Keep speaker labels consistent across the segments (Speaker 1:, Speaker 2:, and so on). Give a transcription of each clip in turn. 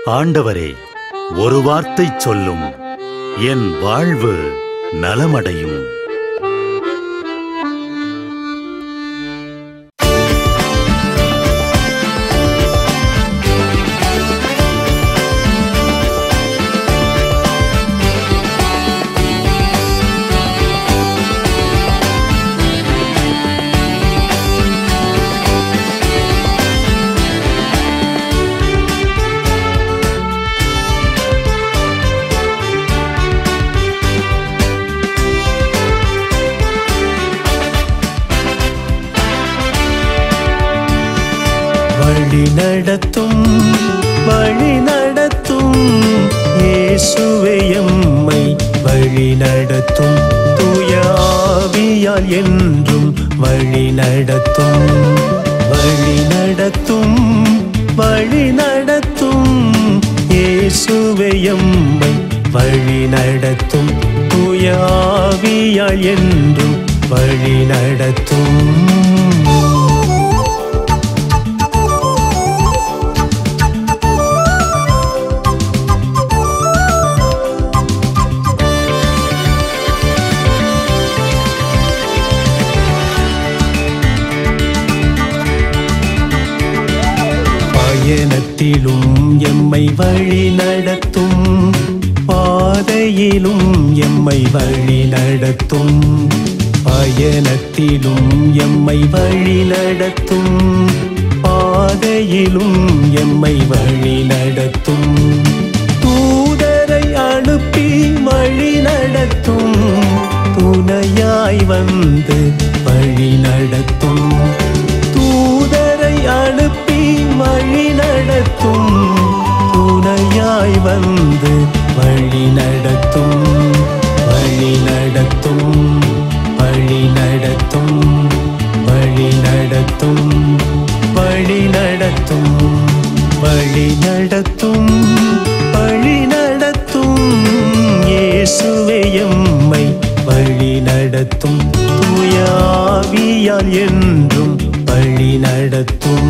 Speaker 1: ஆண்டவரே ஒரு வார்த்தை சொல்லும் என் வாழ்வு நலமடையும்
Speaker 2: வழி நடத்தும் வழி நடத்தும் இயேசுவே எம்மை வழி நடத்தும் தூய ஆவியால் என்றும் வழி நடத்தும் வழி நடத்தும் வழி நடத்தும் இயேசுவே எம்மை வழி நடத்தும் தூய ஆவியால் என்றும் வழி நடத்தும் பயணத்திலும் எம்மை வழி நடத்தும் பாதையிலும் எம்மை வழி நடத்தும் பயணத்திலும் எம்மை வழி நடத்தும் பாதையிலும் எம்மை வழி நடத்தும் தூதரை அனுப்பி வழி நடத்தும் துணையாய் வந்து வழி நடத்தும் தூதரை அனுப்பி வழி நடத்தும் துணையாய் வந்து வழி நடத்தும் வழி நடத்தும் வழி நடத்தும் வழி நடத்தும் வழி நடத்தும் வழி நடத்தும் வழி நடத்தும் இயேசுவே எம்மை வழி நடத்தும் தூய ஆவியால் என்றும் வழி நடத்தும்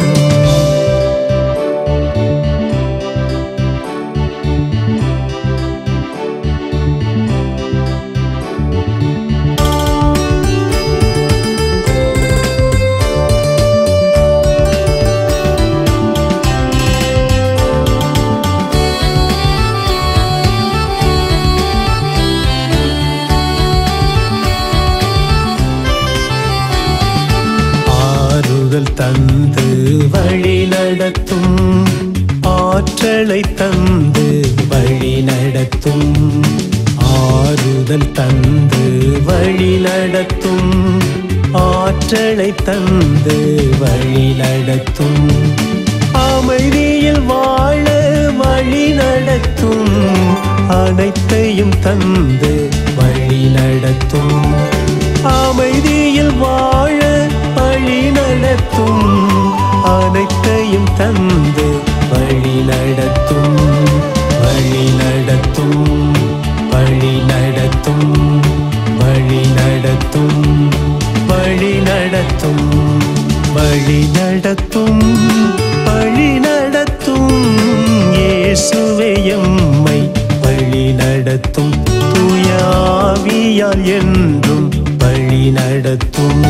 Speaker 2: ஆறுதல் தந்து வழி நடத்தும் ஆற்றலை தந்து வழி நடத்தும் ஆறுதல் தந்து வழி நடத்தும் ஆற்றலை தந்து வழி நடத்தும் அமைதியில் வாழ வழி நடத்தும் அனைத்தையும் தந்து வழி நடத்தும் அமைதியில் வாழ வழி நடத்தும் அனைத்தையும் தந்து வழி நடத்தும் வழி நடத்தும் வழி நடத்தும் வழி நடத்தும் வழி நடத்தும் வழி நடத்தும் வழி நடத்தும் இயேசுவே எம்மை வழி நடத்தும் தூய ஆவியால் என்றும் வழி நடத்தும்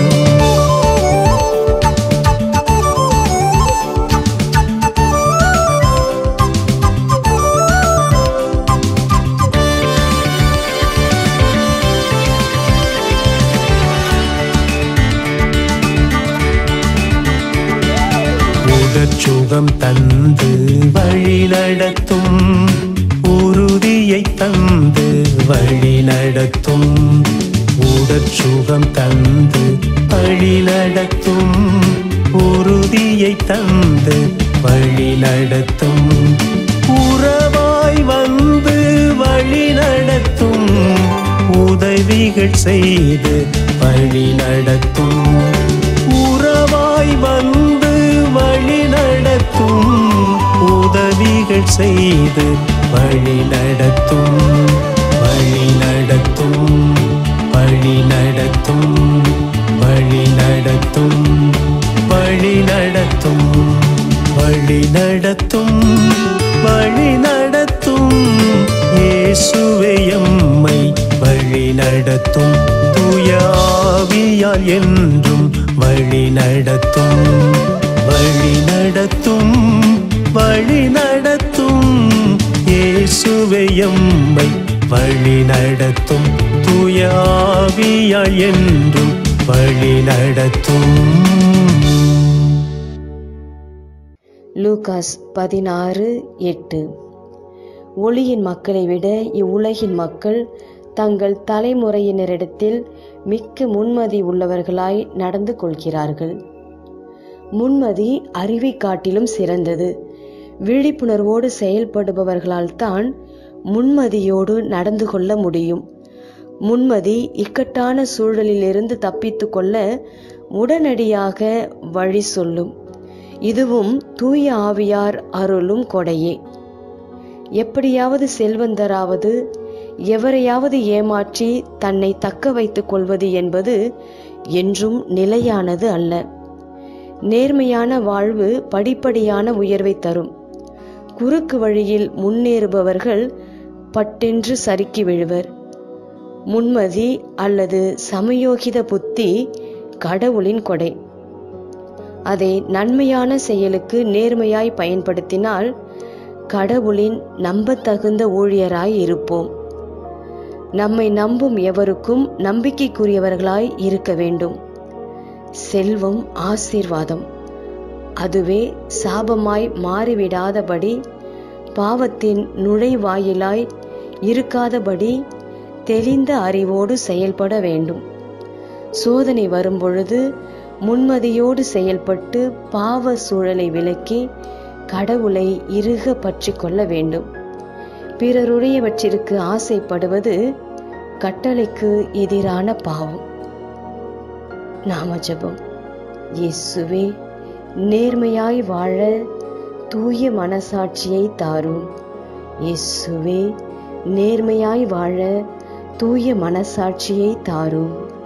Speaker 2: உடற்சுகம் தந்து வழி நடத்தும் உறுதியை தந்து வழி நடத்தும் உடற்சுகம் தந்து வழி நடத்தும் உறுதியை தந்து வழி நடத்தும் உறவாய் வந்து வழி நடத்தும் உதவிகள் செய்து வழி நடத்தும் உறவாய் வந்து வழி நடத்தும் உதவிகள் செய்து வழி நடத்தும் வழி நடத்தும் வழி நடத்தும் வழி நடத்தும் வழி நடத்தும் வழி நடத்தும் இயேசுவே எம்மை வழி நடத்தும் தூயாவியால் என்றும் வழி நடத்தும் வழி நடத்தும் வழி நடத்தும் இயேசுவே எம்மை வழி நடத்தும் தூயாவியால் என்றும் வழி நடத்தும்
Speaker 3: லூகாஸ் பதினாறு எட்டு ஒளியின் மக்களை விட இவ்வுலகின் மக்கள் தங்கள் தலைமுறையினரிடத்தில் மிக்க முன்மதி உள்ளவர்களாய் நடந்து கொள்கிறார்கள் முன்மதி அறிவை காட்டிலும் சிறந்தது விழிப்புணர்வோடு செயல்படுபவர்களால் தான் முன்மதியோடு நடந்து கொள்ள முடியும் முன்மதி இக்கட்டான சூழலிலிருந்து தப்பித்து கொள்ள உடனடியாக வழி சொல்லும் இதுவும் தூய ஆவியார் அருளும் கொடையே எப்படியாவது செல்வந்தராவது எவரையாவது ஏமாற்றி தன்னை தக்க வைத்துக் கொள்வது என்பது என்றும் நிலையானது அல்ல நேர்மையான வாழ்வு படிப்படியான உயர்வை தரும் குறுக்கு வழியில் முன்னேறுபவர்கள் பட்டென்று சறுக்கி விழுவர் முன்மதி அல்லது சமயோகித புத்தி கடவுளின் கொடை அதை நன்மையான செயலுக்கு நேர்மையாய் பயன்படுத்தினால் கடவுளின் நம்பத்தகுந்த ஊழியராய் இருப்போம் நம்மை நம்பும் எவருக்கும் நம்பிக்கைக்குரியவர்களாய் இருக்க வேண்டும் செல்வம் ஆசீர்வாதம் அதுவே சாபமாய் மாறிவிடாதபடி பாவத்தின் நுழைவாயிலாய் இருக்காதபடி தெளிந்த அறிவோடு செயல்பட வேண்டும் சோதனை வரும்பொழுது முன்மதியோடு செயல்பட்டு பாவ சூழலை விலக்கி கடவுளை இறுக பற்றி கொள்ள வேண்டும் பிறருடையவற்றிற்கு ஆசைப்படுவது கட்டளைக்கு எதிரான பாவம் நாம ஜெபம் இயேசுவே நேர்மையாய் வாழ தூய மனசாட்சியை தாரும் இயேசுவே நேர்மையாய் வாழ தூய மனசாட்சியை தாரும்